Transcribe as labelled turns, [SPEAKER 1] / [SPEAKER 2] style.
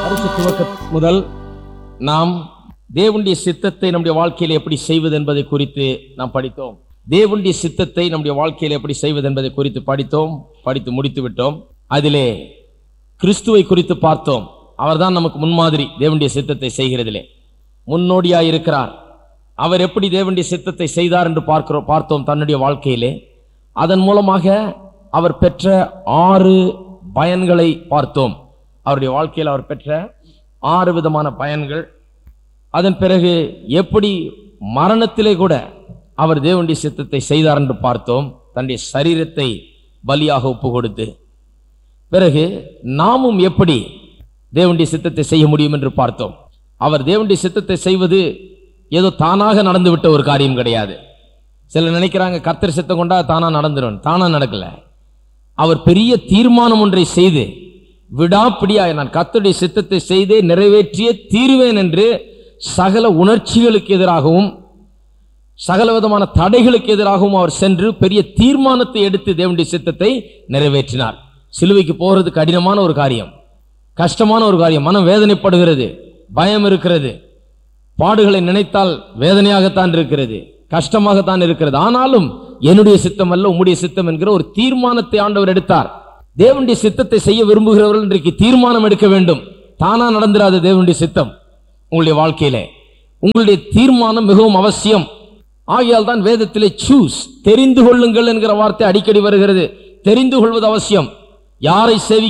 [SPEAKER 1] பரிசு துவக்க முதல் நாம் தேவனுடைய சித்தத்தை நம்முடைய வாழ்க்கையில் எப்படி செய்வது என்பதை குறித்து நாம் படித்தோம் தேவனுடைய சித்தத்தை நம்முடைய வாழ்க்கையில் எப்படி செய்வது என்பதை குறித்து படித்தோம் படித்து முடித்து விட்டோம் அதிலே கிறிஸ்துவை குறித்து பார்த்தோம் அவர்தான் நமக்கு முன்மாதிரி தேவனுடைய சித்தத்தை செய்கிறதிலே முன்னோடியாய் இருக்கிறார் அவர் எப்படி தேவனுடைய சித்தத்தை செய்தார் என்று பார்க்கிறோம் பார்த்தோம் தன்னுடைய வாழ்க்கையிலே அதன் மூலமாக அவர் பெற்ற ஆறு பயன்களை பார்த்தோம் அவருடைய வாழ்க்கையில் அவர் பெற்ற ஆறு விதமான பயன்கள் அதன் பிறகு எப்படி மரணத்திலே கூட அவர் தேவனுடைய சித்தத்தை செய்தார் என்று பார்த்தோம் தன்னுடைய சரீரத்தை பலியாக ஒப்பு கொடுத்து பிறகு நாமும் எப்படி தேவனுடைய சித்தத்தை செய்ய முடியும் என்று பார்த்தோம் அவர் தேவனுடைய சித்தத்தை செய்வது ஏதோ தானாக நடந்துவிட்ட ஒரு காரியம் கிடையாது சிலர் நினைக்கிறாங்க கர்த்தர் சித்தம் கொண்டா தானா நடந்துடும் தானா நடக்கல அவர் பெரிய தீர்மானம் ஒன்றை செய்து விடாப்பிடியாய் நான் கர்த்தருடைய சித்தத்தை செய்தே நிறைவேற்றியே தீருவேன் என்று சகல உணர்ச்சிகளுக்கு எதிராகவும் சகல விதமான தடைகளுக்கு எதிராகவும் அவர் சென்று பெரிய தீர்மானத்தை எடுத்து தேவனுடைய சித்தத்தை நிறைவேற்றினார் சிலுவைக்கு போகிறது கடினமான ஒரு காரியம் கஷ்டமான ஒரு காரியம் மனம் வேதனைப்படுகிறது பயம் இருக்கிறது பாடுகளை நினைத்தால் வேதனையாகத்தான் இருக்கிறது கஷ்டமாகத்தான் இருக்கிறது ஆனாலும் என்னுடைய சித்தம் அல்ல உம்முடைய சித்தம் என்கிற ஒரு தீர்மானத்தை ஆண்டவர் எடுத்தார் தேவனுடைய சித்தத்தை செய்ய விரும்புகிறவர்கள் இன்றைக்கு தீர்மானம் எடுக்க வேண்டும் தானா நடந்துராது தேவனுடைய சித்தம் உங்களுடைய வாழ்க்கையிலே உங்களுடைய தீர்மானம் மிகவும் அவசியம் ஆகையால் தான் வேதத்திலே சூஸ் தெரிந்து கொள்ளுங்கள் என்கிற வார்த்தை அடிக்கடி வருகிறது தெரிந்து கொள்வது அவசியம் யாரை சேவி